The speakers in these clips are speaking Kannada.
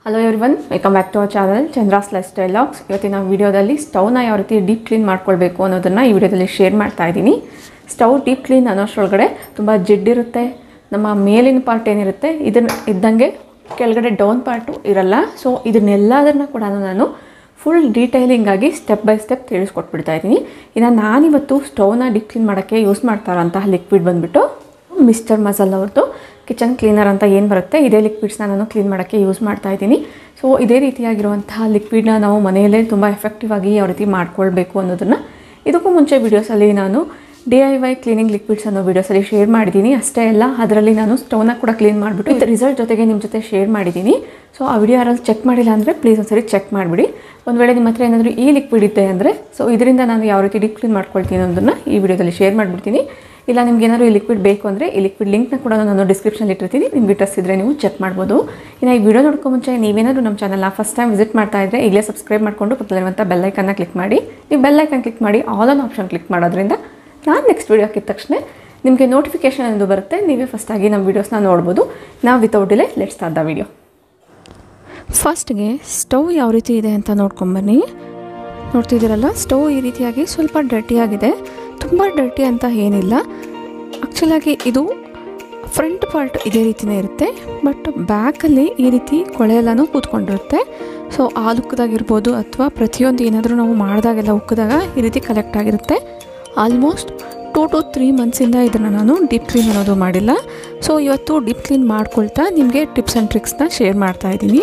hello everyone welcome back to our channel Chandra's lifestyle logs ಇವತ್ತಿನ ವಿಡಿಯೋದಲ್ಲಿ ಸ್ಟವ್ನ ಯಾವ ರೀತಿ ಡೀಪ್ ಕ್ಲೀನ್ ಮಾಡ್ಕೊಳ್ಬೇಕು ಅನ್ನೋದನ್ನು ಈ ವಿಡಿಯೋದಲ್ಲಿ ಶೇರ್ ಮಾಡ್ತಾ ಇದ್ದೀನಿ ಸ್ಟವ್ ಡೀಪ್ ಕ್ಲೀನ್ ಅನ್ನೋಷ್ಟರೊಳಗಡೆ ತುಂಬ ಜಿಡ್ಡಿರುತ್ತೆ ನಮ್ಮ ಮೇಲಿನ ಪಾರ್ಟ್ ಏನಿರುತ್ತೆ ಇದನ್ನ ಇದ್ದಂಗೆ ಕೆಳಗಡೆ ಡೌನ್ ಪಾರ್ಟು ಇರಲ್ಲ ಸೊ ಇದನ್ನೆಲ್ಲದನ್ನು ಕೂಡ ನಾನು ಫುಲ್ ಡೀಟೈಲಿಂಗ್ ಆಗಿ ಸ್ಟೆಪ್ ಬೈ ಸ್ಟೆಪ್ ತಿಳಿಸ್ಕೊಟ್ಬಿಡ್ತಾ ಇದ್ದೀನಿ ಇನ್ನು ನಾನಿವತ್ತು ಸ್ಟವ್ನ ಡೀಪ್ ಕ್ಲೀನ್ ಮಾಡೋಕ್ಕೆ ಯೂಸ್ ಮಾಡ್ತಾರಂತಹ ಲಿಕ್ವಿಡ್ ಬಂದುಬಿಟ್ಟು ಮಿಸ್ಟರ್ ಮಸಾಲ ಅವ್ರದ್ದು ಕಿಚನ್ ಕ್ಲೀನರ್ ಅಂತ ಏನು ಬರುತ್ತೆ ಇದೇ ಲಿಕ್ವಿಡ್ಸ್ನ ನಾನು ಕ್ಲೀನ್ ಮಾಡೋಕ್ಕೆ ಯೂಸ್ ಮಾಡ್ತಾ ಇದ್ದೀನಿ ಸೊ ಇದೇ ರೀತಿಯಾಗಿರುವಂತಹ ಲಿಕ್ವಿಡ್ನ ನಾವು ಮನೆಯಲ್ಲೇ ತುಂಬ ಎಫೆಕ್ಟಿವ್ ಆಗಿ ಯಾವ ರೀತಿ ಮಾಡ್ಕೊಳ್ಬೇಕು ಅನ್ನೋದನ್ನು ಇದಕ್ಕೂ ಮುಂಚೆ ವೀಡಿಯೋಸಲ್ಲಿ ನಾನು D I Y cleaning liquids ಅನ್ನೋ ವೀಡಿಯೋಸಲ್ಲಿ ಶೇರ್ ಮಾಡಿದ್ದೀನಿ ಅಷ್ಟೇ ಅಲ್ಲ ಅದರಲ್ಲಿ ನಾನು ಸ್ಟವ್ನ ಕೂಡ ಕ್ಲೀನ್ ಮಾಡಿಬಿಟ್ಟು ವಿತ್ ರಿಸಲ್ಟ್ ಜೊತೆಗೆ ನಿಮ್ಮ ಜೊತೆ ಶೇರ್ ಮಾಡಿದ್ದೀನಿ ಸೊ ಆ ವಿಡಿಯೋ ಯಾರಾದ್ರು ಚೆಕ್ ಮಾಡಿಲ್ಲ ಅಂದರೆ ಪ್ಲೀಸ್ ಒಂದ್ಸರಿ ಚೆಕ್ ಮಾಡಿಬಿಡಿ ಒಂದು ವೇಳೆ ನಿಮ್ಮ ಹತ್ರ ಏನಾದರೂ ಈ ಲಿಕ್ವಿಡ್ ಇದೆ ಅಂದರೆ ಸೊ ಇದರಿಂದ ನಾನು ಯಾವ ರೀತಿ ಡೀಪ್ ಕ್ಲೀನ್ ಮಾಡ್ಕೊಳ್ತೀನಿ ಅನ್ನೋದನ್ನು ಈ ವಿಡಿಯೋದಲ್ಲಿ ಶೇರ್ ಮಾಡಿಬಿಡ್ತೀನಿ ಇಲ್ಲ ನಿಮ್ಗೆ ಏನಾದರೂ ಈ ಲಿಕ್ವಿಡ್ ಬೇಕು ಅಂದರೆ ಈ ಲಿಕ್ವಿಡ್ ಲಿಂಕ್ನ ಕೂಡ ನಾನು ಡಿಸ್ಕ್ರಿಪ್ಷನ್ ಇಟ್ಟಿರ್ತೀನಿ ನಿಮ್ಗೆ ಟ್ರಸ್ಟ್ ಇದ್ದರೆ ನೀವು ಚೆಕ್ ಮಾಡ್ಬೋದು ಇನ್ನು ಈ ವಿಡಿಯೋ ನೋಡ್ಕೊ ಮುಂಚೆ ನೀವೇನಾದರೂ ನಮ್ಮ ಚಾನಲ್ನ ಫಸ್ಟ್ ಟೈಮ್ ವಿಸಿಟ್ ಮಾಡ್ತಾ ಇದ್ದರೆ ಈಗಲೇ ಸಬ್ಸ್ಕ್ರೈಬ್ ಮಾಡಿಕೊಂಡು ಪಕ್ಕದಲ್ಲಿರುವಂಥ ಬೆಲ್ಲೈಕನ್ನ ಕ್ಲಿಕ್ ಮಾಡಿ ನೀವು ಬೆಲ್ಲೈಕನ್ ಕ್ಲಿಕ್ ಮಾಡಿ ಆಲ್ ಆನ್ ಆಪ್ಷನ್ ಕ್ಲಿಕ್ ಮಾಡೋದ್ರಿಂದ ನಾನು ನೆಕ್ಸ್ಟ್ ವೀಡಿಯೋ ಹಾಕಿದ ತಕ್ಷಣ ನಿಮಗೆ ನೋಟಿಫಿಕೇಷನ್ ಎಂದು ಬರುತ್ತೆ ನೀವೇ ಫಸ್ಟಾಗಿ ನಮ್ಮ ವೀಡಿಯೋಸ್ನ ನೋಡ್ಬೋದು ನಾವು without delay let's start the video ಫಸ್ಟ್ಗೆ ಸ್ಟವ್ ಯಾವ ರೀತಿ ಇದೆ ಅಂತ ನೋಡ್ಕೊಂಬನ್ನಿ ನೋಡ್ತಿದ್ದೀರಲ್ಲ ಸ್ಟವ್ ಈ ರೀತಿಯಾಗಿ ಸ್ವಲ್ಪ ಡರ್ಟಿಯಾಗಿದೆ ತುಂಬ ಡರ್ಟಿ ಅಂತ ಏನಿಲ್ಲ ಆ್ಯಕ್ಚುಲಾಗಿ ಇದು ಫ್ರಂಟ್ ಪಾರ್ಟ್ ಇದೇ ರೀತಿಯೇ ಇರುತ್ತೆ ಬಟ್ ಬ್ಯಾಕಲ್ಲಿ ಈ ರೀತಿ ಕೊಳೆ ಎಲ್ಲನೂ ಕೂತ್ಕೊಂಡಿರುತ್ತೆ ಸೊ ಆ ಉಕ್ಕದಾಗಿರ್ಬೋದು ಅಥವಾ ಪ್ರತಿಯೊಂದು ಏನಾದರೂ ನಾವು ಮಾಡಿದಾಗೆಲ್ಲ ಉಕ್ಕಿದಾಗ ಈ ರೀತಿ ಕಲೆಕ್ಟ್ ಆಗಿರುತ್ತೆ ಆಲ್ಮೋಸ್ಟ್ ಟೂ ಟು ತ್ರೀ ಮಂತ್ಸಿಂದ ಇದನ್ನು ನಾನು ಡೀಪ್ ಕ್ಲೀನ್ ಅನ್ನೋದು ಮಾಡಿಲ್ಲ ಸೊ ಇವತ್ತು ಡೀಪ್ ಕ್ಲೀನ್ ಮಾಡ್ಕೊಳ್ತಾ ನಿಮಗೆ ಟಿಪ್ಸ್ ಆ್ಯಂಡ್ ಟ್ರಿಕ್ಸ್ನ ಶೇರ್ ಮಾಡ್ತಾ ಇದ್ದೀನಿ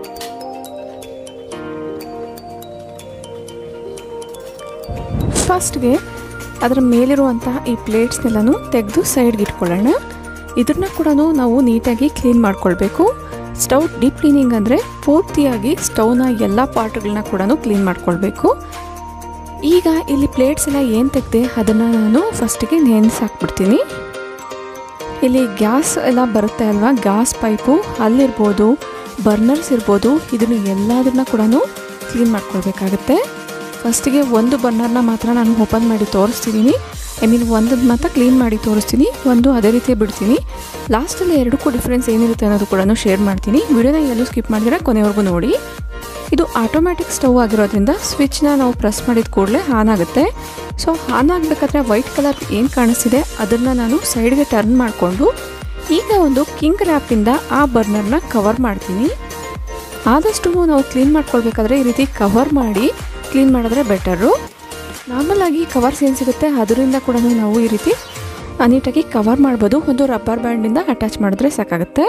ಫಸ್ಟ್ಗೆ ಅದರ ಮೇಲಿರುವಂತಹ ಈ ಪ್ಲೇಟ್ಸ್ನೆಲ್ಲನೂ ತೆಗೆದು ಸೈಡ್ಗೆ ಇಟ್ಕೊಳ್ಳೋಣ ಇದನ್ನ ಕೂಡ ನಾವು ನೀಟಾಗಿ ಕ್ಲೀನ್ ಮಾಡ್ಕೊಳ್ಬೇಕು ಸ್ಟವ್ ಡೀಪ್ ಕ್ಲೀನಿಂಗ್ ಅಂದರೆ ಪೂರ್ತಿಯಾಗಿ ಸ್ಟವ್ನ ಎಲ್ಲ ಪಾರ್ಟ್ಗಳನ್ನ ಕೂಡ ಕ್ಲೀನ್ ಮಾಡ್ಕೊಳ್ಬೇಕು ಈಗ ಇಲ್ಲಿ ಪ್ಲೇಟ್ಸ್ ಎಲ್ಲ ಏನು ತೆಗೆದೆ ಅದನ್ನು ನಾನು ಫಸ್ಟಿಗೆ ನೆನೆಸಾಕ್ಬಿಡ್ತೀನಿ ಇಲ್ಲಿ ಗ್ಯಾಸ್ ಎಲ್ಲ ಬರುತ್ತೆ ಅಲ್ವಾ ಗ್ಯಾಸ್ ಪೈಪು ಅಲ್ಲಿರ್ಬೋದು ಬರ್ನರ್ಸ್ ಇರ್ಬೋದು ಇದನ್ನು ಎಲ್ಲದನ್ನ ಕೂಡ ಕ್ಲೀನ್ ಮಾಡ್ಕೊಳ್ಬೇಕಾಗತ್ತೆ ಫಸ್ಟಿಗೆ ಒಂದು ಬರ್ನರ್ನ ಮಾತ್ರ ನಾನು ಓಪನ್ ಮಾಡಿ ತೋರಿಸ್ತಿದ್ದೀನಿ ಐ ಮೀನ್ ಒಂದನ್ನು ಮಾತ್ರ ಕ್ಲೀನ್ ಮಾಡಿ ತೋರಿಸ್ತೀನಿ ಒಂದು ಅದೇ ರೀತಿ ಬಿಡ್ತೀನಿ ಲಾಸ್ಟಲ್ಲಿ ಎರಡಕ್ಕೂ ಡಿಫ್ರೆನ್ಸ್ ಏನಿರುತ್ತೆ ಅನ್ನೋದು ಕೂಡ ಶೇರ್ ಮಾಡ್ತೀನಿ ವಿಡಿಯೋನ ಎಲ್ಲೂ ಸ್ಕಿಪ್ ಮಾಡಿದ್ರೆ ಕೊನೆವರೆಗೂ ನೋಡಿ ಇದು ಆಟೋಮ್ಯಾಟಿಕ್ ಸ್ಟವ್ ಆಗಿರೋದ್ರಿಂದ ಸ್ವಿಚ್ನ ನಾವು ಪ್ರೆಸ್ ಮಾಡಿದ ಕೂಡಲೇ ಆನ್ ಆಗುತ್ತೆ ಸೊ ಆನ್ ಆಗಬೇಕಾದ್ರೆ ವೈಟ್ ಕಲರ್ ಏನು ಕಾಣಿಸ್ತಿದೆ ಅದನ್ನು ನಾನು ಸೈಡ್ಗೆ ಟರ್ನ್ ಮಾಡಿಕೊಂಡು ಈಗ ಒಂದು ಕಿಂಗ್ ರ್ಯಾಪಿಂದ ಆ ಬರ್ನರ್ನ ಕವರ್ ಮಾಡ್ತೀನಿ ಆದಷ್ಟು ನಾವು ಕ್ಲೀನ್ ಮಾಡ್ಕೊಳ್ಬೇಕಾದ್ರೆ ಈ ರೀತಿ ಕವರ್ ಮಾಡಿ ಕ್ಲೀನ್ ಮಾಡಿದ್ರೆ ಬೆಟರು ನಾರ್ಮಲ್ ಆಗಿ ಕವರ್ಸ್ ಏನು ಸಿಗುತ್ತೆ ಅದರಿಂದ ಕೂಡ ನಾವು ಈ ರೀತಿ ನೀಟಾಗಿ ಕವರ್ ಮಾಡ್ಬೋದು ಒಂದು ರಬ್ಬರ್ ಬ್ಯಾಂಡಿಂದ ಅಟ್ಯಾಚ್ ಮಾಡಿದ್ರೆ ಸಾಕಾಗುತ್ತೆ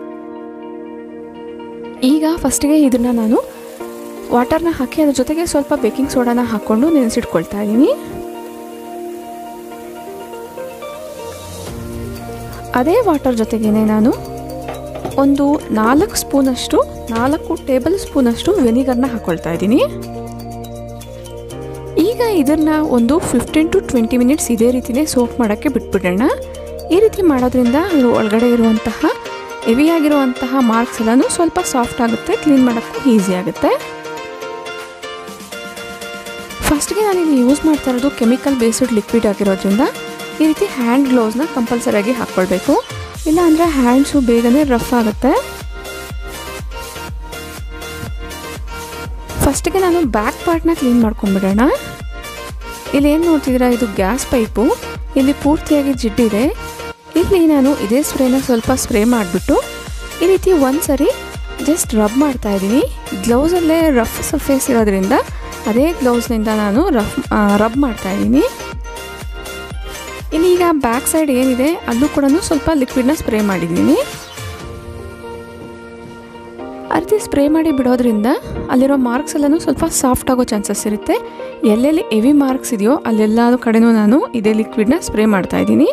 ಈಗ ಫಸ್ಟಿಗೆ ಇದನ್ನು ನಾನು ವಾಟರ್ನ ಹಾಕಿ ಅದ್ರ ಜೊತೆಗೆ ಸ್ವಲ್ಪ ಬೇಕಿಂಗ್ ಸೋಡಾನ ಹಾಕ್ಕೊಂಡು ನೆನೆಸಿಟ್ಕೊಳ್ತಾ ಇದ್ದೀನಿ ಅದೇ ವಾಟರ್ ಜೊತೆಗೇನೆ ನಾನು ಒಂದು ನಾಲ್ಕು ಸ್ಪೂನಷ್ಟು ನಾಲ್ಕು ಟೇಬಲ್ ಸ್ಪೂನಷ್ಟು ವೆನಿಗರ್ನ ಹಾಕ್ಕೊಳ್ತಾ ಇದ್ದೀನಿ ಈಗ ಇದನ್ನು ಒಂದು ಫಿಫ್ಟೀನ್ ಟು ಟ್ವೆಂಟಿ ಮಿನಿಟ್ಸ್ ಇದೇ ರೀತಿಯೇ ಸೋಪ್ ಮಾಡೋಕ್ಕೆ ಬಿಟ್ಬಿಡೋಣ ಈ ರೀತಿ ಮಾಡೋದ್ರಿಂದ ಇದ್ರ ಒಳಗಡೆ ಇರುವಂತಹ ಹೆವಿಯಾಗಿರುವಂತಹ ಮಾರ್ಕ್ಸ್ ಎಲ್ಲನೂ ಸ್ವಲ್ಪ ಸಾಫ್ಟ್ ಆಗುತ್ತೆ ಕ್ಲೀನ್ ಮಾಡೋಕ್ಕೂ ಈಸಿ ಆಗುತ್ತೆ ಫಸ್ಟ್ಗೆ ನಾನಿಲ್ಲಿ ಯೂಸ್ ಮಾಡ್ತಾ ಇರೋದು ಕೆಮಿಕಲ್ ಬೇಸ್ಡ್ ಲಿಕ್ವಿಡ್ ಆಗಿರೋದ್ರಿಂದ ಈ ರೀತಿ ಹ್ಯಾಂಡ್ ಗ್ಲೌಸ್ನ ಕಂಪಲ್ಸರಿಯಾಗಿ ಹಾಕ್ಕೊಳ್ಬೇಕು ಇಲ್ಲ ಅಂದರೆ ಹ್ಯಾಂಡ್ಸು ಬೇಗನೆ ರಫ್ ಆಗುತ್ತೆ ಫಸ್ಟಿಗೆ ನಾನು ಬ್ಯಾಕ್ ಪಾರ್ಟ್ನ ಕ್ಲೀನ್ ಮಾಡ್ಕೊಂಡ್ಬಿಡೋಣ ಇಲ್ಲಿ ಏನು ನೋಡ್ತಿದ್ದೀರಾ ಇದು ಗ್ಯಾಸ್ ಪೈಪು ಇಲ್ಲಿ ಪೂರ್ತಿಯಾಗಿ ಜಿಡ್ಡಿದೆ ಇಲ್ಲಿ ನಾನು ಇದೇ ಸ್ಪ್ರೇನ ಸ್ವಲ್ಪ ಸ್ಪ್ರೇ ಮಾಡಿಬಿಟ್ಟು ಈ ರೀತಿ ಒಂದು ಸರಿ ಜಸ್ಟ್ ರಬ್ ಮಾಡ್ತಾ ಇದ್ದೀನಿ ಗ್ಲೌಸಲ್ಲೇ ರಫ್ ಸರ್ಫೇಸ್ ಇರೋದ್ರಿಂದ ಅದೇ ಗ್ಲೌಸ್ನಿಂದ ನಾನು ರಫ್ ರಬ್ ಮಾಡ್ತಾ ಇದ್ದೀನಿ ಇಲ್ಲಿ ಈಗ ಬ್ಯಾಕ್ ಸೈಡ್ ಏನಿದೆ ಅಲ್ಲೂ ಕೂಡ ಸ್ವಲ್ಪ ಲಿಕ್ವಿಡ್ನ ಸ್ಪ್ರೇ ಮಾಡಿದ್ದೀನಿ ಆ ರೀತಿ ಸ್ಪ್ರೇ ಮಾಡಿ ಬಿಡೋದ್ರಿಂದ ಅಲ್ಲಿರೋ ಮಾರ್ಕ್ಸ್ ಎಲ್ಲನೂ ಸ್ವಲ್ಪ ಸಾಫ್ಟ್ ಆಗೋ ಚಾನ್ಸಸ್ ಇರುತ್ತೆ ಎಲ್ಲೆಲ್ಲಿ ಹೆವಿ ಮಾರ್ಕ್ಸ್ ಇದೆಯೋ ಅಲ್ಲೆಲ್ಲ ಕಡೆನೂ ನಾನು ಇದೇ ಲಿಕ್ವಿಡ್ನ ಸ್ಪ್ರೇ ಮಾಡ್ತಾ ಇದ್ದೀನಿ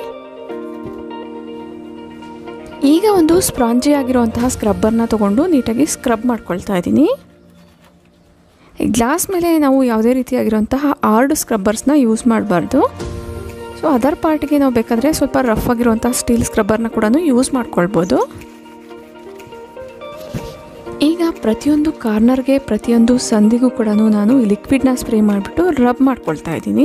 ಈಗ ಒಂದು ಸ್ಪಾಂಜಿ ಆಗಿರುವಂತಹ ಸ್ಕ್ರಬ್ಬರ್ನ ತೊಗೊಂಡು ನೀಟಾಗಿ ಸ್ಕ್ರಬ್ ಮಾಡ್ಕೊಳ್ತಾ ಇದ್ದೀನಿ ಗ್ಲಾಸ್ ಮೇಲೆ ನಾವು ಯಾವುದೇ ರೀತಿಯಾಗಿರುವಂತಹ ಆರ್ಡ್ ಸ್ಕ್ರಬ್ಬರ್ಸ್ನ ಯೂಸ್ ಮಾಡಬಾರ್ದು ಸೊ ಅದರ್ ಪಾರ್ಟಿಗೆ ನಾವು ಬೇಕಾದರೆ ಸ್ವಲ್ಪ ರಫ್ ಆಗಿರುವಂಥ ಸ್ಟೀಲ್ ಸ್ಕ್ರಬ್ಬರ್ನ ಕೂಡ ಯೂಸ್ ಮಾಡ್ಕೊಳ್ಬೋದು ಈಗ ಪ್ರತಿಯೊಂದು ಕಾರ್ನರ್ಗೆ ಪ್ರತಿಯೊಂದು ಸಂದಿಗೂ ಕೂಡ ನಾನು ಈ ಲಿಕ್ವಿಡ್ನ ಸ್ಪ್ರೇ ಮಾಡಿಬಿಟ್ಟು ರಬ್ ಮಾಡ್ಕೊಳ್ತಾ ಇದ್ದೀನಿ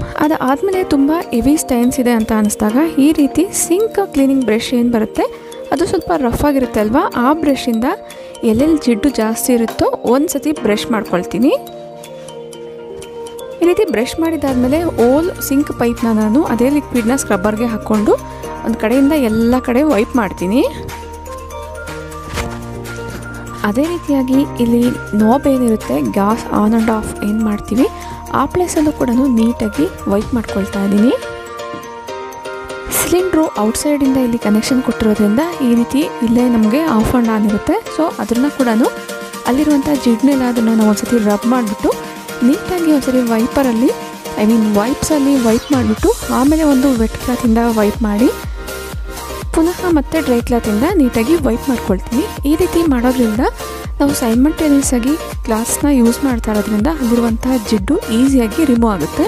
ಅದಾದಮೇಲೆ ತುಂಬ ಹೆವಿ ಸ್ಟೈನ್ಸ್ ಇದೆ ಅಂತ ಅನಿಸ್ದಾಗ ಈ ರೀತಿ ಸಿಂಕ್ ಕ್ಲೀನಿಂಗ್ ಬ್ರಷ್ ಏನು ಬರುತ್ತೆ ಅದು ಸ್ವಲ್ಪ ರಫ್ ಆಗಿರುತ್ತೆ ಅಲ್ವಾ ಆ ಬ್ರಷಿಂದ ಎಲ್ಲೆಲ್ಲಿ ಜಿಡ್ಡು ಜಾಸ್ತಿ ಇರುತ್ತೋ ಒಂದು ಸತಿ ಬ್ರಷ್ ಮಾಡ್ಕೊಳ್ತೀನಿ ಈ ರೀತಿ ಬ್ರಷ್ ಮಾಡಿದಾದಮೇಲೆ ಓಲ್ ಸಿಂಕ್ ಪೈಪ್ನ ನಾನು ಅದೇ ಲಿಕ್ವಿಡ್ನ ಸ್ಕ್ರಬ್ಬರ್ಗೆ ಹಾಕ್ಕೊಂಡು ಒಂದು ಕಡೆಯಿಂದ ಎಲ್ಲ ಕಡೆ ವೈಪ್ ಮಾಡ್ತೀನಿ ಅದೇ ರೀತಿಯಾಗಿ ಇಲ್ಲಿ ನಾಬ್ ಏನಿರುತ್ತೆ ಗ್ಯಾಸ್ ಆನ್ ಆ್ಯಂಡ್ ಆಫ್ ಏನು ಮಾಡ್ತೀವಿ ಆ ಪ್ಲೇಸಲ್ಲೂ ಕೂಡ ನೀಟಾಗಿ ವೈಪ್ ಮಾಡ್ಕೊಳ್ತಾ ಇದ್ದೀನಿ ಸಿಲಿಂಡ್ರು ಔಟ್ಸೈಡಿಂದ ಇಲ್ಲಿ ಕನೆಕ್ಷನ್ ಕೊಟ್ಟಿರೋದ್ರಿಂದ ಈ ರೀತಿ ಇಲ್ಲೇ ನಮಗೆ ಆಫ್ ಆ್ಯಂಡ್ ಆನ್ ಇರುತ್ತೆ ಸೊ ಅದನ್ನು ಕೂಡ ಅಲ್ಲಿರುವಂಥ ಜಿಡ್ನೆಲ್ಲ ಅದನ್ನು ನಾವು ಒಂದ್ಸತಿ ರಬ್ ಮಾಡಿಬಿಟ್ಟು ನೀಟಾಗಿ ಒಂದ್ಸರಿ ವೈಪರಲ್ಲಿ ಐ ಮೀನ್ ವೈಪ್ಸಲ್ಲಿ ವೈಪ್ ಮಾಡಿಬಿಟ್ಟು ಆಮೇಲೆ ಒಂದು ವೆಟ್ ಕ್ಲಾತಿಂದ ವೈಪ್ ಮಾಡಿ ಪುನಃ ಮತ್ತೆ ಡ್ರೈ ಕ್ಲಾತಿಂದ ನೀಟಾಗಿ ವೈಪ್ ಮಾಡ್ಕೊಳ್ತೀನಿ ಈ ರೀತಿ ಮಾಡೋದ್ರಿಂದ ನಾವು ಸೈಮಲ್ಟೇನಿಯಸ್ ಆಗಿ ಗ್ಲಾಸ್ನ ಯೂಸ್ ಮಾಡ್ತಾ ಇರೋದ್ರಿಂದ ಅಲ್ಲಿರುವಂತಹ ಜಿಡ್ಡು ಈಸಿಯಾಗಿ ರಿಮೂವ್ ಆಗುತ್ತೆ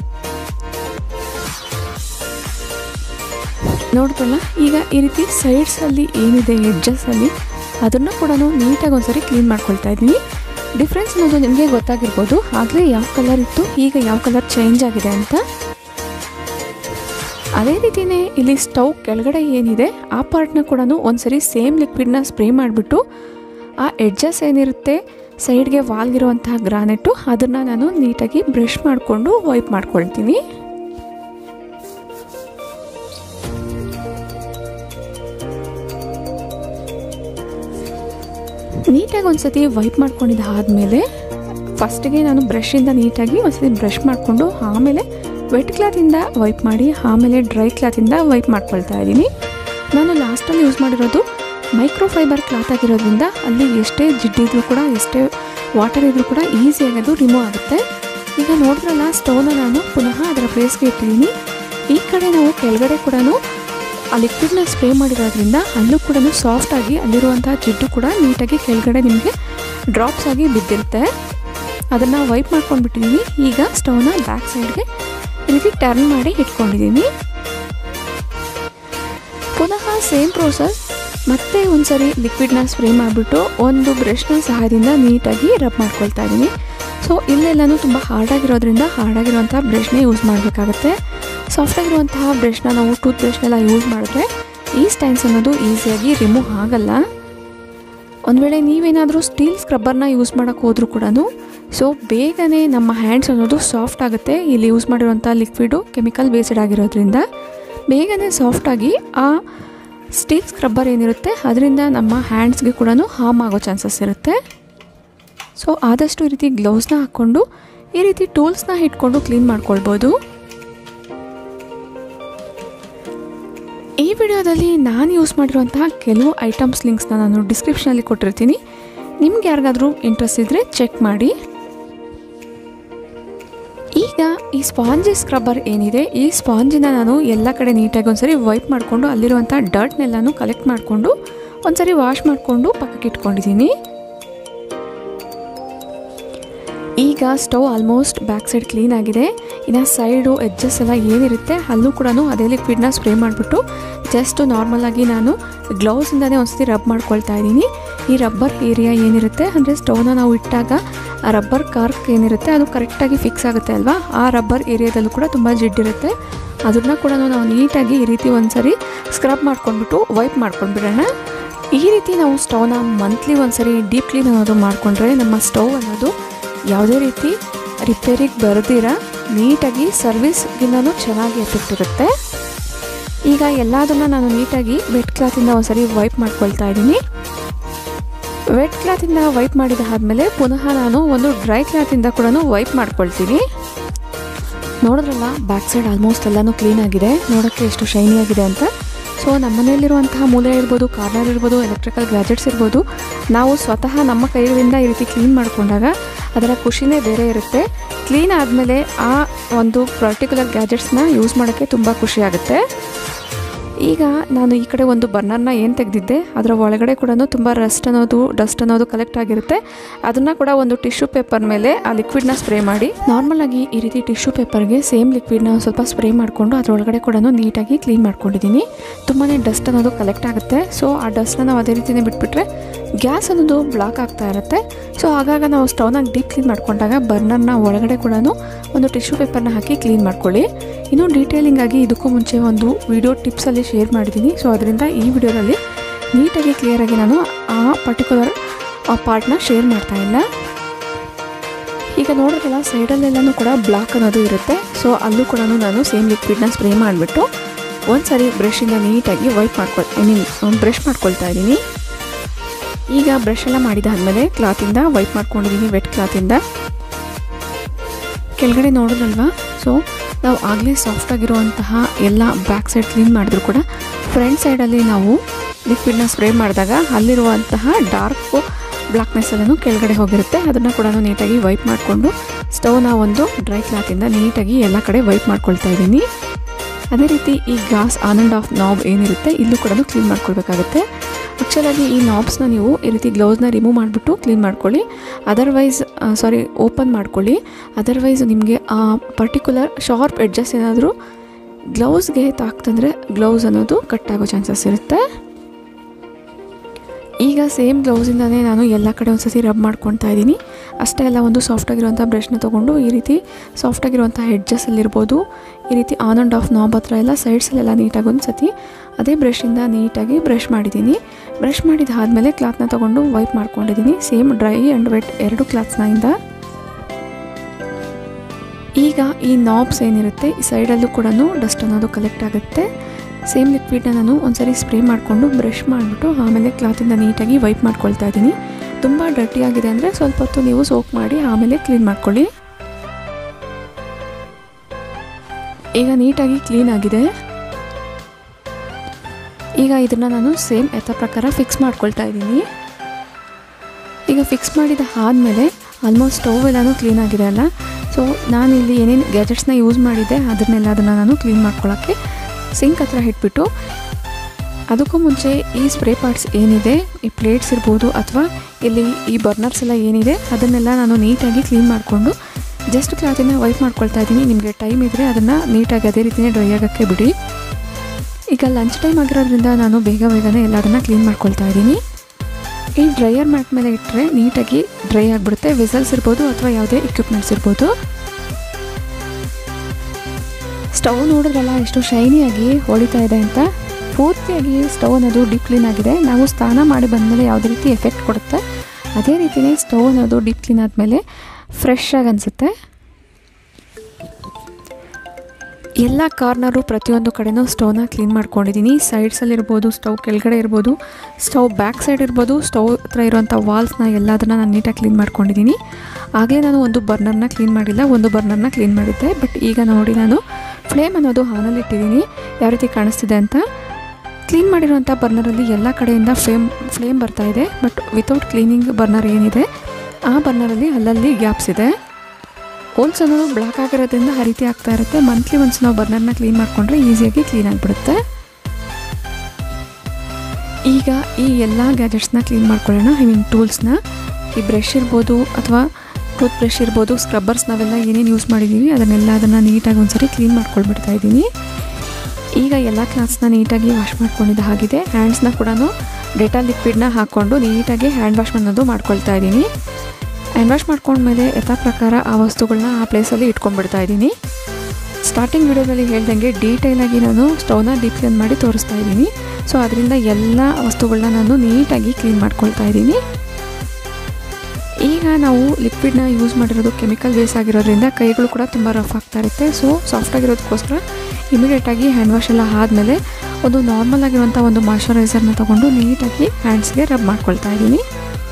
ನೋಡಿದ್ರಲ್ಲ ಈಗ ಈ ರೀತಿ ಸೈಡ್ಸಲ್ಲಿ ಏನಿದೆ ಎಡ್ಜಸ್ಸಲ್ಲಿ ಅದನ್ನು ಕೂಡ ನೀಟಾಗಿ ಒಂದ್ಸರಿ ಕ್ಲೀನ್ ಮಾಡ್ಕೊಳ್ತಾ ಇದ್ದೀನಿ ಡಿಫ್ರೆನ್ಸ್ ಅನ್ನೋದು ನಿಮಗೆ ಗೊತ್ತಾಗಿರ್ಬೋದು ಆಗಲೇ ಯಾವ ಕಲರ್ ಇತ್ತು ಈಗ ಯಾವ ಕಲರ್ ಚೇಂಜ್ ಆಗಿದೆ ಅಂತ ಅದೇ ರೀತಿಯೇ ಇಲ್ಲಿ ಸ್ಟವ್ ಕೆಳಗಡೆ ಏನಿದೆ ಆ ಪಾರ್ಟ್ನ ಕೂಡ ಒಂದ್ಸರಿ ಸೇಮ್ ಲಿಕ್ವಿಡ್ನ ಸ್ಪ್ರೇ ಮಾಡಿಬಿಟ್ಟು ಆ ಎಡ್ಜಸ್ ಏನಿರುತ್ತೆ ಸೈಡ್ಗೆ ವಾಲ್ಗಿರುವಂತಹ ಗ್ರಾನೆಟು ಅದನ್ನು ನಾನು ನೀಟಾಗಿ ಬ್ರಷ್ ಮಾಡಿಕೊಂಡು ವೈಪ್ ಮಾಡ್ಕೊಳ್ತೀನಿ ನೀಟಾಗಿ ಒಂದ್ಸತಿ ವೈಪ್ ಮಾಡ್ಕೊಂಡಿದ್ದು ಆದಮೇಲೆ ಫಸ್ಟಿಗೆ ನಾನು ಬ್ರಷಿಂದ ನೀಟಾಗಿ ಒಂದ್ಸತಿ ಬ್ರಷ್ ಮಾಡಿಕೊಂಡು ಆಮೇಲೆ ವೆಟ್ ಕ್ಲಾತಿಂದ ವೈಪ್ ಮಾಡಿ ಆಮೇಲೆ ಡ್ರೈ ಕ್ಲಾತಿಂದ ವೈಪ್ ಮಾಡ್ಕೊಳ್ತಾ ಇದ್ದೀನಿ ನಾನು ಲಾಸ್ಟಲ್ಲಿ ಯೂಸ್ ಮಾಡಿರೋದು ಮೈಕ್ರೋ ಫೈಬರ್ ಕ್ಲಾತ್ ಆಗಿರೋದ್ರಿಂದ ಅಲ್ಲಿ ಎಷ್ಟೇ ಜಿಡ್ಡಿದ್ರು ಕೂಡ ಎಷ್ಟೇ ವಾಟರ್ ಇದ್ರೂ ಕೂಡ ಈಸಿಯಾಗಿ ಅದು ರಿಮೂವ್ ಆಗುತ್ತೆ ಈಗ ನೋಡಿದ್ರಲ್ಲ ಸ್ಟವ್ನ ನಾನು ಪುನಃ ಅದರ ಪ್ಲೇಸ್ಗೆ ಇಟ್ಟಿದ್ದೀನಿ ಈ ಕಡೆ ನಾವು ಕೆಳಗಡೆ ಕೂಡ ಆ ಲಿಕ್ವಿಡ್ನ ಸ್ಪ್ರೇ ಮಾಡಿರೋದ್ರಿಂದ ಅಲ್ಲೂ ಕೂಡ ಸಾಫ್ಟಾಗಿ ಅಲ್ಲಿರುವಂಥ ಜಿಡ್ಡು ಕೂಡ ನೀಟಾಗಿ ಕೆಳಗಡೆ ನಿಮಗೆ ಡ್ರಾಪ್ಸ್ ಆಗಿ ಬಿದ್ದಿರುತ್ತೆ ಅದನ್ನು ವೈಪ್ ಮಾಡ್ಕೊಂಡ್ಬಿಟ್ಟಿದ್ದೀನಿ ಈಗ ಸ್ಟವ್ನ ಬ್ಯಾಕ್ ಸೈಡ್ಗೆ ಈ ರೀತಿ ಟರ್ನ್ ಮಾಡಿ ಇಟ್ಕೊಂಡಿದ್ದೀನಿ ಪುನಃ ಸೇಮ್ ಪ್ರೋಸೆಸ್ ಮತ್ತೆ ಒಂದ್ಸರಿ ಲಿಕ್ವಿಡ್ನ ಸ್ಪ್ರೇ ಮಾಡಿಬಿಟ್ಟು ಒಂದು ಬ್ರಷ್ನ ಸಹಾಯದಿಂದ ನೀಟಾಗಿ ರಬ್ ಮಾಡ್ಕೊಳ್ತಾ ಇದ್ದೀನಿ ಸೊ ಇಲ್ಲೆಲ್ಲನೂ ತುಂಬ ಹಾರ್ಡಾಗಿರೋದ್ರಿಂದ ಹಾರ್ಡಾಗಿರುವಂಥ ಬ್ರಷ್ನೇ ಯೂಸ್ ಮಾಡಬೇಕಾಗತ್ತೆ ಸಾಫ್ಟಾಗಿರುವಂತಹ ಬ್ರಷ್ನ ನಾವು ಟೂತ್ ಬ್ರಷ್ನೆಲ್ಲ ಯೂಸ್ ಮಾಡಿದ್ರೆ ಈ ಸ್ಟೈನ್ಸ್ ಅನ್ನೋದು ಈಸಿಯಾಗಿ ರಿಮೂವ್ ಆಗಲ್ಲ ಒಂದು ವೇಳೆ ನೀವೇನಾದರೂ ಸ್ಟೀಲ್ ಸ್ಕ್ರಬ್ಬರ್ನ ಯೂಸ್ ಮಾಡೋಕ್ಕೆ ಹೋದರೂ ಕೂಡ ಸೊ ಬೇಗನೆ ನಮ್ಮ ಹ್ಯಾಂಡ್ಸ್ ಅನ್ನೋದು ಸಾಫ್ಟ್ ಆಗುತ್ತೆ ಇಲ್ಲಿ ಯೂಸ್ ಮಾಡಿರುವಂಥ ಲಿಕ್ವಿಡು ಕೆಮಿಕಲ್ ಬೇಸ್ಡ್ ಆಗಿರೋದ್ರಿಂದ ಬೇಗನೆ ಸಾಫ್ಟಾಗಿ ಆ ಸ್ಟೀಲ್ ಸ್ಕ್ರಬ್ಬರ್ ಏನಿರುತ್ತೆ ಅದರಿಂದ ನಮ್ಮ ಹ್ಯಾಂಡ್ಸ್ಗೆ ಕೂಡ ಹಾರ್ಮ್ ಆಗೋ ಚಾನ್ಸಸ್ ಇರುತ್ತೆ ಸೊ ಆದಷ್ಟು ಈ ರೀತಿ ಗ್ಲೌಸ್ನ ಹಾಕ್ಕೊಂಡು ಈ ರೀತಿ ಟೂಲ್ಸ್ನ ಇಟ್ಕೊಂಡು ಕ್ಲೀನ್ ಮಾಡ್ಕೊಳ್ಬೋದು ಈ ವಿಡಿಯೋದಲ್ಲಿ ನಾನು ಯೂಸ್ ಮಾಡಿರುವಂತಹ ಕೆಲವು ಐಟಮ್ಸ್ ಲಿಂಕ್ಸ್ನ ನಾನು ಡಿಸ್ಕ್ರಿಪ್ಷನಲ್ಲಿ ಕೊಟ್ಟಿರ್ತೀನಿ ನಿಮ್ಗೆ ಯಾರಿಗಾದರೂ ಇಂಟ್ರೆಸ್ಟ್ ಇದ್ದರೆ ಚೆಕ್ ಮಾಡಿ ಈಗ ಈ ಸ್ಪಾಂಜಿ ಸ್ಕ್ರಬ್ಬರ್ ಏನಿದೆ ಈ ಸ್ಪಾಂಜಿನ ನಾನು ಎಲ್ಲ ಕಡೆ ನೀಟಾಗಿ ಒಂದ್ಸರಿ ವೈಪ್ ಮಾಡಿಕೊಂಡು ಅಲ್ಲಿರುವಂಥ ಡರ್ಟ್ನೆಲ್ಲನೂ ಕಲೆಕ್ಟ್ ಮಾಡಿಕೊಂಡು ಒಂದ್ಸರಿ ವಾಶ್ ಮಾಡಿಕೊಂಡು ಪಕ್ಕಕ್ಕೆ ಇಟ್ಕೊಂಡಿದ್ದೀನಿ ಈಗ stove almost back side clean ಆಗಿದೆ ಇನ್ನು ಸೈಡು ಎಡ್ಜಸ್ ಎಲ್ಲ ಏನಿರುತ್ತೆ ಅಲ್ಲೂ ಕೂಡ ಅದೇ ಲಿಕ್ವಿಡ್ನ ಸ್ಪ್ರೇ ಮಾಡಿಬಿಟ್ಟು ಜಸ್ಟ್ ನಾರ್ಮಲಾಗಿ ನಾನು ಗ್ಲೌಸಿಂದನೇ ಒಂದ್ಸತಿ ರಬ್ ಮಾಡ್ಕೊಳ್ತಾ ಇದ್ದೀನಿ ಈ ರಬ್ಬರ್ ಏರಿಯಾ ಏನಿರುತ್ತೆ ಅಂದರೆ ಸ್ಟವ್ನ ನಾವು ಇಟ್ಟಾಗ ಆ ರಬ್ಬರ್ ಕಾರ್ಕ್ ಏನಿರುತ್ತೆ ಅದು ಕರೆಕ್ಟಾಗಿ ಫಿಕ್ಸ್ ಆಗುತ್ತೆ ಅಲ್ವಾ ಆ ರಬ್ಬರ್ ಏರಿಯಾದಲ್ಲೂ ಕೂಡ ತುಂಬ ಜಿಡ್ಡಿರುತ್ತೆ ಅದನ್ನು ಕೂಡ ನಾವು ನೀಟಾಗಿ ಈ ರೀತಿ ಒಂದ್ಸರಿ ಸ್ಕ್ರಬ್ ಮಾಡ್ಕೊಂಡ್ಬಿಟ್ಟು ವೈಪ್ ಮಾಡ್ಕೊಂಡ್ಬಿಡೋಣ ಈ ರೀತಿ ನಾವು ಸ್ಟವ್ನ ಮಂತ್ಲಿ ಒಂದ್ಸರಿ ಡೀಪ್ ಕ್ಲೀನ್ ಅನ್ನೋದು ಮಾಡಿಕೊಂಡ್ರೆ ನಮ್ಮ ಸ್ಟವ್ ಅನ್ನೋದು ಯಾವುದೇ ರೀತಿ ರಿಪೇರಿಗೆ ಬರೆದಿರ ನೀಟಾಗಿ ಸರ್ವಿಸ್ಗಿನ್ನೂ ಚೆನ್ನಾಗಿ ಎಫೆಕ್ಟ್ ಇರುತ್ತೆ ಈಗ ಎಲ್ಲದನ್ನು ನಾನು ನೀಟಾಗಿ ವೆಟ್ ಕ್ಲಾತಿಂದ ಒಂದ್ಸರಿ ವೈಪ್ ಮಾಡ್ಕೊಳ್ತಾ ಇದ್ದೀನಿ ವೆಟ್ ಕ್ಲಾತಿಂದ ವೈಪ್ ಮಾಡಿದ ಆದಮೇಲೆ ಪುನಃ ನಾನು ಒಂದು ಡ್ರೈ ಕ್ಲಾತಿಂದ ಕೂಡ ವೈಪ್ ಮಾಡ್ಕೊಳ್ತೀನಿ ನೋಡಿದ್ರಲ್ಲ ಬ್ಯಾಕ್ ಸೈಡ್ ಆಲ್ಮೋಸ್ಟ್ ಎಲ್ಲನೂ ಕ್ಲೀನ್ ಆಗಿದೆ ನೋಡೋಕ್ಕೆ ಎಷ್ಟು ಶೈನಿ ಆಗಿದೆ ಅಂತ ಸೊ ನಮ್ಮ ಮನೆಯಲ್ಲಿರುವಂತಹ ಮೂಲೆ ಇರ್ಬೋದು ಕಾರ್ನರ್ ಇರ್ಬೋದು ಎಲೆಕ್ಟ್ರಿಕಲ್ ಗ್ಯಾಜೆಟ್ಸ್ ಇರ್ಬೋದು ನಾವು ಸ್ವತಃ ನಮ್ಮ ಕೈಗಳಿಂದ ಈ ರೀತಿ ಕ್ಲೀನ್ ಮಾಡಿಕೊಂಡಾಗ ಅದರ ಖುಷಿನೇ ಬೇರೆ ಇರುತ್ತೆ ಕ್ಲೀನ್ ಆದಮೇಲೆ ಆ ಒಂದು ಪರ್ಟಿಕ್ಯುಲರ್ ಗ್ಯಾಜೆಟ್ಸ್ನ ಯೂಸ್ ಮಾಡೋಕ್ಕೆ ತುಂಬ ಖುಷಿ ಆಗುತ್ತೆ ಈಗ ನಾನು ಈ ಕಡೆ ಒಂದು ಬರ್ನರ್ನ ಏನು ತೆಗೆದಿದ್ದೆ ಅದರ ಒಳಗಡೆ ಕೂಡ ತುಂಬ ರಸ್ಟ್ ಅನ್ನೋದು ಡಸ್ಟ್ ಅನ್ನೋದು ಕಲೆಕ್ಟ್ ಆಗಿರುತ್ತೆ ಅದನ್ನು ಕೂಡ ಒಂದು ಟಿಶ್ಯೂ ಪೇಪರ್ ಮೇಲೆ ಆ ಲಿಕ್ವಿಡ್ನ ಸ್ಪ್ರೇ ಮಾಡಿ ನಾರ್ಮಲ್ ಆಗಿ ಈ ರೀತಿ ಟಿಶ್ಯೂ ಪೇಪರ್ಗೆ ಸೇಮ್ ಲಿಕ್ವಿಡ್ನ ಸ್ವಲ್ಪ ಸ್ಪ್ರೇ ಮಾಡಿಕೊಂಡು ಅದರೊಳಗಡೆ ಕೂಡ ನೀಟಾಗಿ ಕ್ಲೀನ್ ಮಾಡ್ಕೊಂಡಿದ್ದೀನಿ ತುಂಬಾ ಡಸ್ಟ್ ಅನ್ನೋದು ಕಲೆಕ್ಟ್ ಆಗುತ್ತೆ ಸೊ ಆ ಡಸ್ಟ್ನ ನಾವು ಅದೇ ರೀತಿಯೇ ಬಿಟ್ಬಿಟ್ರೆ ಗ್ಯಾಸ್ ಅನ್ನೋದು ಬ್ಲಾಕ್ ಆಗ್ತಾ ಇರುತ್ತೆ ಸೊ ಆಗಾಗ ನಾವು ಸ್ಟವ್ನ ಡೀಪ್ ಕ್ಲೀನ್ ಮಾಡ್ಕೊಂಡಾಗ ಬರ್ನರ್ನ ಒಳಗಡೆ ಕೂಡ ಒಂದು ಟಿಶ್ಯೂ ಪೇಪರ್ನ ಹಾಕಿ ಕ್ಲೀನ್ ಮಾಡ್ಕೊಳ್ಳಿ ಇನ್ನೂ ಡೀಟೇಲಿಂಗ್ ಆಗಿ ಇದಕ್ಕೂ ಮುಂಚೆ ಒಂದು ವಿಡಿಯೋ ಟಿಪ್ಸಲ್ಲಿ ಶೇರ್ ಮಾಡಿದ್ದೀನಿ ಸೊ ಅದರಿಂದ ಈ ವಿಡಿಯೋದಲ್ಲಿ ನೀಟಾಗಿ ಕ್ಲಿಯರಾಗಿ ನಾನು ಆ ಪರ್ಟಿಕ್ಯುಲರ್ ಆ ಪಾರ್ಟ್ನ ಶೇರ್ ಮಾಡ್ತಾ ಇಲ್ಲ ಈಗ ನೋಡೋದಲ್ಲ ಸೈಡಲ್ಲೆಲ್ಲನೂ ಕೂಡ ಬ್ಲಾಕ್ ಅನ್ನೋದು ಇರುತ್ತೆ ಸೊ ಅಲ್ಲೂ ಕೂಡ ನಾನು ಸೇಮ್ ಲಿಕ್ವಿಡ್ನ ಸ್ಪ್ರೇ ಮಾಡಿಬಿಟ್ಟು ಒಂದು ಸಾರಿ ಬ್ರಷಿಂದ ನೀಟಾಗಿ ವೈಪ್ ಮಾಡ್ಕೊಳ್ ಐ ಮೀನ್ ಬ್ರಷ್ ಮಾಡ್ಕೊಳ್ತಾ ಇದ್ದೀನಿ ಈಗ ಬ್ರಷ್ ಎಲ್ಲ ಮಾಡಿದಾದ್ಮೇಲೆ ಕ್ಲಾತಿಂದ ವೈಪ್ ಮಾಡ್ಕೊಂಡಿದ್ದೀನಿ ವೆಟ್ ಕ್ಲಾತಿಂದ ಕೆಳಗಡೆ ನೋಡೋದಲ್ವಾ ಸೊ ನಾವು ಆಗಲೇ ಸಾಫ್ಟಾಗಿರುವಂತಹ ಎಲ್ಲ ಬ್ಯಾಕ್ ಸೈಡ್ ಕ್ಲೀನ್ ಮಾಡಿದ್ರು ಕೂಡ ಫ್ರಂಟ್ ಸೈಡಲ್ಲಿ ನಾವು ಲಿಕ್ವಿಡ್ನ ಸ್ಪ್ರೇ ಮಾಡಿದಾಗ ಅಲ್ಲಿರುವಂತಹ ಡಾರ್ಕ್ ಬ್ಲಾಕ್ನೆಸ್ ಎಲ್ಲನೂ ಕೆಳಗಡೆ ಹೋಗಿರುತ್ತೆ ಅದನ್ನು ಕೂಡ ನೀಟಾಗಿ ವೈಪ್ ಮಾಡಿಕೊಂಡು ಸ್ಟವ್ನ ಒಂದು ಡ್ರೈ ಕ್ಲಾತಿಂದ ನೀಟಾಗಿ ಎಲ್ಲ ಕಡೆ ವೈಪ್ ಮಾಡ್ಕೊಳ್ತಾ ಇದ್ದೀನಿ ಅದೇ ರೀತಿ ಈ glass on and off knob ಏನಿರುತ್ತೆ ಇಲ್ಲೂ ಕೂಡ ಕ್ಲೀನ್ ಮಾಡ್ಕೊಳ್ಬೇಕಾಗುತ್ತೆ ಆ್ಯಕ್ಚುಲಾಗಿ ಈ ನಾಬ್ಸ್ನ ನೀವು ಈ ರೀತಿ ಗ್ಲೌಸ್ನ ರಿಮೂವ್ ಮಾಡಿಬಿಟ್ಟು ಕ್ಲೀನ್ ಮಾಡ್ಕೊಳ್ಳಿ ಅದರ್ವೈಸ್ ಸಾರಿ ಓಪನ್ ಮಾಡ್ಕೊಳ್ಳಿ ಅದರ್ವೈಸ್ ನಿಮಗೆ ಆ ಪರ್ಟಿಕ್ಯುಲರ್ ಶಾರ್ಪ್ ಎಡ್ಜಸ್ ಏನಾದರೂ ಗ್ಲೌಸ್ಗೆ ತಾಕ್ತಂದರೆ ಗ್ಲೌಸ್ ಅನ್ನೋದು ಕಟ್ ಆಗೋ ಚಾನ್ಸಸ್ ಇರುತ್ತೆ ಈಗ ಸೇಮ್ ಗ್ಲೌಸಿಂದನೇ ನಾನು ಎಲ್ಲ ಕಡೆ ಒಂದು ಸತಿ ರಬ್ ಮಾಡ್ಕೊತಾ ಇದ್ದೀನಿ ಅಷ್ಟೇ ಅಲ್ಲ ಒಂದು ಸಾಫ್ಟಾಗಿರುವಂಥ ಬ್ರಷ್ನ ತೊಗೊಂಡು ಈ ರೀತಿ ಸಾಫ್ಟಾಗಿರುವಂಥ ಹೆಡ್ಜಸ್ಸಲ್ಲಿರ್ಬೋದು ಈ ರೀತಿ ಆನ್ ಆ್ಯಂಡ್ ಆಫ್ ನಾಬ್ ಹತ್ರ ಎಲ್ಲ ಸೈಡ್ಸಲ್ಲೆಲ್ಲ ನೀಟಾಗಿ ಒಂದು ಸತಿ ಅದೇ ಬ್ರಷಿಂದ ನೀಟಾಗಿ ಬ್ರಷ್ ಮಾಡಿದ್ದೀನಿ ಬ್ರಷ್ ಮಾಡಿದಾದಮೇಲೆ ಕ್ಲಾತ್ನ ತೊಗೊಂಡು ವೈಪ್ ಮಾಡ್ಕೊಂಡಿದ್ದೀನಿ ಸೇಮ್ ಡ್ರೈ ಆ್ಯಂಡ್ ವೆಟ್ ಎರಡು ಕ್ಲಾತ್ಸ್ನಿಂದ ಈಗ ಈ ನಾಬ್ಸ್ ಏನಿರುತ್ತೆ ಈ ಸೈಡಲ್ಲೂ ಕೂಡ ಡಸ್ಟ್ ಅನ್ನೋದು ಕಲೆಕ್ಟ್ ಆಗುತ್ತೆ ಸೇಮ್ ಲಿಕ್ವಿಡ್ನ ನಾನು ಒಂದ್ಸರಿ ಸ್ಪ್ರೇ ಮಾಡಿಕೊಂಡು ಬ್ರಷ್ ಮಾಡಿಬಿಟ್ಟು ಆಮೇಲೆ ಕ್ಲಾತಿಂದ ನೀಟಾಗಿ ವೈಪ್ ಮಾಡ್ಕೊಳ್ತಾ ಇದ್ದೀನಿ ತುಂಬ ಡರ್ಟಿ ಆಗಿದೆ ಅಂದರೆ ಸ್ವಲ್ಪ ಹೊತ್ತು ನೀವು ಸೋಪ್ ಮಾಡಿ ಆಮೇಲೆ ಕ್ಲೀನ್ ಮಾಡ್ಕೊಳ್ಳಿ ಈಗ ನೀಟಾಗಿ ಕ್ಲೀನ್ ಆಗಿದೆ ಈಗ ಇದನ್ನು ನಾನು ಸೇಮ್ ಯಥ ಪ್ರಕಾರ ಫಿಕ್ಸ್ ಮಾಡ್ಕೊಳ್ತಾ ಇದ್ದೀನಿ ಈಗ ಫಿಕ್ಸ್ ಮಾಡಿದ ಆದಮೇಲೆ ಆಲ್ಮೋಸ್ಟ್ ಸ್ಟವ್ ಎಲ್ಲನೂ ಕ್ಲೀನ್ ಆಗಿದೆ ಅಲ್ಲ ಸೊ ನಾನು ಇಲ್ಲಿ ಏನೇನು ಗ್ಯಾಜೆಟ್ಸ್ನ ಯೂಸ್ ಮಾಡಿದ್ದೆ ಅದನ್ನೆಲ್ಲ ಅದನ್ನು ನಾನು ಕ್ಲೀನ್ ಮಾಡ್ಕೊಳ್ಳೋಕ್ಕೆ ಸಿಂಕ್ ಹತ್ರ ಇಟ್ಬಿಟ್ಟು ಅದಕ್ಕೂ ಮುಂಚೆ ಈ ಸ್ಪ್ರೇ ಪಾರ್ಟ್ಸ್ ಏನಿದೆ ಈ ಪ್ಲೇಟ್ಸ್ ಇರ್ಬೋದು ಅಥವಾ ಇಲ್ಲಿ ಈ ಬರ್ನರ್ಸ್ ಎಲ್ಲ ಏನಿದೆ ಅದನ್ನೆಲ್ಲ ನಾನು ನೀಟಾಗಿ ಕ್ಲೀನ್ ಮಾಡಿಕೊಂಡು ಜಸ್ಟ್ ಕ್ಲಾತಿನ ವೈಪ್ ಮಾಡ್ಕೊಳ್ತಾ ಇದ್ದೀನಿ ನಿಮಗೆ ಟೈಮ್ ಇದ್ದರೆ ಅದನ್ನು ನೀಟಾಗಿ ಅದೇ ರೀತಿಯೇ ಡ್ರೈ ಆಗೋಕ್ಕೆ ಬಿಡಿ ಈಗ ಲಂಚ್ ಟೈಮ್ ಆಗಿರೋದ್ರಿಂದ ನಾನು ಬೇಗ ಬೇಗನೆ ಎಲ್ಲದನ್ನು ಕ್ಲೀನ್ ಮಾಡ್ಕೊಳ್ತಾ ಇದ್ದೀನಿ ಈ ಡ್ರೈಯರ್ ಮ್ಯಾಟ್ ಮೇಲೆ ಇಟ್ಟರೆ ನೀಟಾಗಿ ಡ್ರೈ ಆಗಿಬಿಡುತ್ತೆ ವಿಸಲ್ಸ್ ಇರ್ಬೋದು ಅಥವಾ ಯಾವುದೇ ಇಕ್ವಿಪ್ಮೆಂಟ್ಸ್ ಇರ್ಬೋದು ಸ್ಟವ್ ನೋಡಿದ್ರಲ್ಲ ಎಷ್ಟು ಶೈನಿಯಾಗಿ ಹೊಳಿತಾ ಇದೆ ಅಂತ ಪೂರ್ತಿಯಾಗಿ ಸ್ಟವ್ ಅನ್ನೋದು ಡೀಪ್ ಕ್ಲೀನ್ ಆಗಿದೆ ನಾವು ಸ್ನಾನ ಮಾಡಿ ಬಂದಮೇಲೆ ಯಾವುದೇ ರೀತಿ ಎಫೆಕ್ಟ್ ಕೊಡುತ್ತೆ ಅದೇ ರೀತಿಯೇ ಸ್ಟವ್ ಅನ್ನೋದು ಡೀಪ್ ಕ್ಲೀನ್ ಆದಮೇಲೆ ಫ್ರೆಶ್ ಆಗಿ ಅನಿಸುತ್ತೆ ಎಲ್ಲ ಕಾರ್ನರು ಪ್ರತಿಯೊಂದು ಕಡೆನೂ ಸ್ಟವ್ನ ಕ್ಲೀನ್ ಮಾಡ್ಕೊಂಡಿದ್ದೀನಿ ಸೈಡ್ಸಲ್ಲಿರ್ಬೋದು ಸ್ಟವ್ ಕೆಳಗಡೆ ಇರ್ಬೋದು ಸ್ಟವ್ ಬ್ಯಾಕ್ ಸೈಡ್ ಇರ್ಬೋದು ಸ್ಟವ್ ಹತ್ರ ಇರುವಂಥ ವಾಲ್ಸ್ನ ಎಲ್ಲದನ್ನ ನಾನು ನೀಟಾಗಿ ಕ್ಲೀನ್ ಮಾಡ್ಕೊಂಡಿದ್ದೀನಿ ಆಗಲೇ ನಾನು ಒಂದು ಬರ್ನರ್ನ ಕ್ಲೀನ್ ಮಾಡಿಲ್ಲ ಒಂದು ಬರ್ನರ್ನ ಕ್ಲೀನ್ ಮಾಡಿದ್ದೆ ಬಟ್ ಈಗ ನೋಡಿ ನಾನು ಫ್ಲೇಮ್ ಅನ್ನೋದು ಆನಲ್ಲಿ ಇಟ್ಟಿದ್ದೀನಿ ಯಾವ ರೀತಿ ಕಾಣಿಸ್ತಿದೆ ಅಂತ ಕ್ಲೀನ್ ಮಾಡಿರುವಂಥ ಬರ್ನರಲ್ಲಿ ಎಲ್ಲ ಕಡೆಯಿಂದ ಫ್ಲೇಮ್ ಫ್ಲೇಮ್ ಬರ್ತಾ ಇದೆ ಬಟ್ ವಿತೌಟ್ ಕ್ಲೀನಿಂಗ್ ಬರ್ನರ್ ಏನಿದೆ ಆ ಬರ್ನರಲ್ಲಿ ಅಲ್ಲಲ್ಲಿ ಗ್ಯಾಪ್ಸ್ ಇದೆ ಹೋಲ್ಸ್ ಅನ್ನೋದು ಬ್ಲಾಕ್ ಆಗಿರೋದ್ರಿಂದ ಆ ರೀತಿ ಆಗ್ತಾ ಇರುತ್ತೆ ಮಂತ್ಲಿ ಒನ್ಸ್ ನಾವು ಬರ್ನರ್ನ ಕ್ಲೀನ್ ಮಾಡಿಕೊಂಡ್ರೆ ಈಸಿಯಾಗಿ ಕ್ಲೀನ್ ಆಗಿಬಿಡುತ್ತೆ ಈಗ ಈ ಎಲ್ಲ ಗ್ಯಾಜೆಟ್ಸ್ನ ಕ್ಲೀನ್ ಮಾಡ್ಕೊಳ್ಳೋಣ ಐ ಮೀನ್ ಟೂಲ್ಸ್ನ ಈ ಬ್ರಷ್ ಇರ್ಬೋದು ಅಥವಾ ಟೂತ್ ಬ್ರಷ್ ಇರ್ಬೋದು ಸ್ಕ್ರಬ್ಬರ್ಸ್ ನಾವೆಲ್ಲ ಏನೇನು ಯೂಸ್ ಮಾಡಿದ್ದೀವಿ ಅದನ್ನೆಲ್ಲ ಅದನ್ನು ನೀಟಾಗಿ ಒಂದ್ಸರಿ ಕ್ಲೀನ್ ಮಾಡ್ಕೊಳ್ಬಿಡ್ತಾ ಇದ್ದೀನಿ ಈಗ ಎಲ್ಲ ಕ್ಲಾತ್ಸ್ನ ನೀಟಾಗಿ ವಾಶ್ ಮಾಡ್ಕೊಂಡಿದ್ದ ಹಾಗಿದೆ ಹ್ಯಾಂಡ್ಸ್ನ ಕೂಡ ಡೆಟಾಲ್ ಲಿಕ್ವಿಡ್ನ ಹಾಕ್ಕೊಂಡು ನೀಟಾಗಿ ಹ್ಯಾಂಡ್ ವಾಶ್ ಅನ್ನೋದು ಮಾಡ್ಕೊಳ್ತಾ ಇದ್ದೀನಿ ಹ್ಯಾಂಡ್ ವಾಶ್ ಮಾಡ್ಕೊಂಡ್ಮೇಲೆ ಯಥಾ ಪ್ರಕಾರ ಆ ವಸ್ತುಗಳನ್ನ ಆ ಪ್ಲೇಸಲ್ಲಿ ಇಟ್ಕೊಂಡ್ಬಿಡ್ತಾ ಇದ್ದೀನಿ ಸ್ಟಾರ್ಟಿಂಗ್ ವಿಡಿಯೋದಲ್ಲಿ ಹೇಳ್ದಂಗೆ ಡೀಟೇಲಾಗಿ ನಾನು ಸ್ಟವ್ನ ಡೀಪ್ ಕ್ಲೀನ್ ಮಾಡಿ ತೋರಿಸ್ತಾ ಇದ್ದೀನಿ ಸೊ ಅದರಿಂದ ಎಲ್ಲ ವಸ್ತುಗಳನ್ನ ನಾನು ನೀಟಾಗಿ ಕ್ಲೀನ್ ಮಾಡ್ಕೊಳ್ತಾ ಇದ್ದೀನಿ ಈಗ ನಾವು ಲಿಕ್ವಿಡ್ನ ಯೂಸ್ ಮಾಡಿರೋದು ಕೆಮಿಕಲ್ ಬೇಸ್ ಆಗಿರೋದ್ರಿಂದ ಕೈಗಳು ಕೂಡ ತುಂಬ ರಫ್ ಆಗ್ತಾ ಇರುತ್ತೆ ಸೊ ಸಾಫ್ಟ್ ಆಗಿರೋದಕ್ಕೋಸ್ಕರ ಇಮಿಡಿಯೇಟಾಗಿ ಹ್ಯಾಂಡ್ ವಾಶ್ ಎಲ್ಲ ಆದಮೇಲೆ ಒಂದು ನಾರ್ಮಲ್ ಆಗಿರುವಂಥ ಒಂದು ಮಾಯ್ಶ್ಚರೈಸರ್ನ ತೊಗೊಂಡು ನೀಟಾಗಿ ಹ್ಯಾಂಡ್ಸ್ಗೆ ರಬ್ ಮಾಡ್ಕೊಳ್ತಾ ಇದ್ದೀನಿ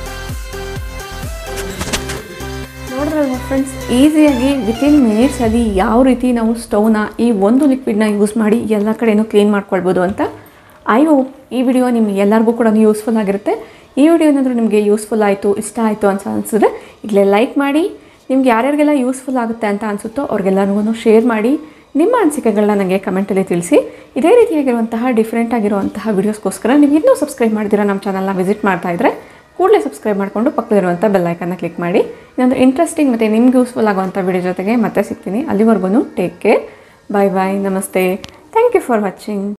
ನೋಡ್ರಲ್ವ ಫ್ರೆಂಡ್ಸ್ ಈಸಿಯಾಗಿ ವಿತಿನ್ ಮಿನಿಟ್ಸಲ್ಲಿ ಯಾವ ರೀತಿ ನಾವು ಸ್ಟವ್ನ ಈ ಒಂದು ಲಿಕ್ವಿಡ್ನ ಯೂಸ್ ಮಾಡಿ ಎಲ್ಲ ಕಡೆನೂ ಕ್ಲೀನ್ ಮಾಡ್ಕೊಳ್ಬೋದು ಅಂತ ಐ ಹೋಪ್ ಈ ವಿಡಿಯೋ ನಿಮ್ಗೆ ಎಲ್ಲರಿಗೂ ಕೂಡ ಯೂಸ್ಫುಲ್ ಆಗಿರುತ್ತೆ ಈ ವಿಡಿಯೋ ಏನಾದರೂ ನಿಮಗೆ ಯೂಸ್ಫುಲ್ ಆಯಿತು ಇಷ್ಟ ಆಯಿತು ಅಂತ ಅನಿಸಿದ್ರೆ ಈಗಲೇ ಲೈಕ್ ಮಾಡಿ ನಿಮ್ಗೆ ಯಾರ್ಯಾರಿಗೆಲ್ಲ ಯೂಸ್ಫುಲ್ ಆಗುತ್ತೆ ಅಂತ ಅನಿಸುತ್ತೋ ಅವ್ರಿಗೆಲ್ಲರಿಗೂ ಶೇರ್ ಮಾಡಿ ನಿಮ್ಮ ಅನಿಸಿಕೆಗಳನ್ನ ನನಗೆ ಕಮೆಂಟಲ್ಲಿ ತಿಳಿಸಿ ಇದೇ ರೀತಿಯಾಗಿರುವಂತಹ ಡಿಫ್ರೆಂಟ್ ಆಗಿರುವಂತಹ ವೀಡಿಯೋಸ್ಗೋಸ್ಕರ ನೀವು ಇನ್ನೂ ಸಬ್ಸ್ಕ್ರೈಬ್ ಮಾಡಿದಿರ ನಮ್ಮ ಚಾನಲ್ನ ವಿಸಿಟ್ ಮಾಡ್ತಾ ಇದ್ದರೆ ಕೂಡಲೇ ಸಬ್ಸ್ಕ್ರೈಬ್ ಮಾಡಿಕೊಂಡು ಪಕ್ಕದಲ್ಲಿರುವಂಥ ಬೆಲ್ಲೈಕನ್ನ ಕ್ಲಿಕ್ ಮಾಡಿ ಇನ್ನೊಂದು ಇಂಟ್ರೆಸ್ಟಿಂಗ್ ಮತ್ತು ನಿಮ್ಗೆ ಯೂಸ್ಫುಲ್ ಆಗುವಂಥ ವಿಡಿಯೋ ಜೊತೆಗೆ ಮತ್ತೆ ಸಿಗ್ತೀನಿ ಅಲ್ಲಿವರೆಗೂ ಟೇಕ್ ಕೇರ್ ಬಾಯ್ ಬಾಯ್ ನಮಸ್ತೆ ಥ್ಯಾಂಕ್ ಯು ಫಾರ್ ವಾಚಿಂಗ್